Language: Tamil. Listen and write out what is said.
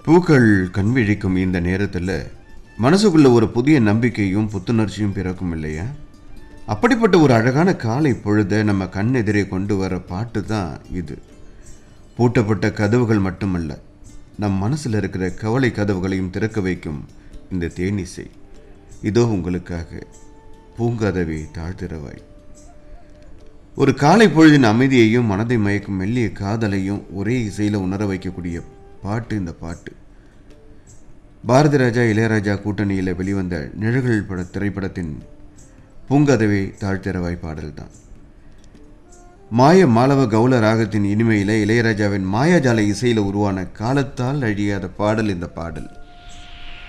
பூக்கள் கண்விழிக்கும் இந்த நேரத்தில் மனசுக்குள்ள ஒரு புதிய நம்பிக்கையும் புத்துணர்ச்சியும் பிறக்கும் இல்லையா அப்படிப்பட்ட ஒரு அழகான காலை பொழுதை நம்ம கண் எதிரே கொண்டு வர பாட்டு தான் இது பூட்டப்பட்ட கதவுகள் மட்டுமல்ல நம் மனசில் இருக்கிற கவலை கதவுகளையும் திறக்க வைக்கும் இந்த தேனிசை இதோ உங்களுக்காக பூங்கதவை தாழ்த்திரவாய் ஒரு காலை பொழுதின் அமைதியையும் மனதை மயக்கும் மெல்லிய காதலையும் ஒரே இசையில் உணர வைக்கக்கூடிய பாட்டு இந்த பாட்டு பாரதி ராஜா இளையராஜா கூட்டணியில் வெளிவந்த நிழல்கள் பட திரைப்படத்தின் பூங்கதவை தாழ்த்திரவாய் பாடல்தான் மாய மாலவ கௌல ராகத்தின் இனிமையில் இளையராஜாவின் மாயாஜால இசையில் உருவான காலத்தால் அழியாத பாடல் இந்த பாடல்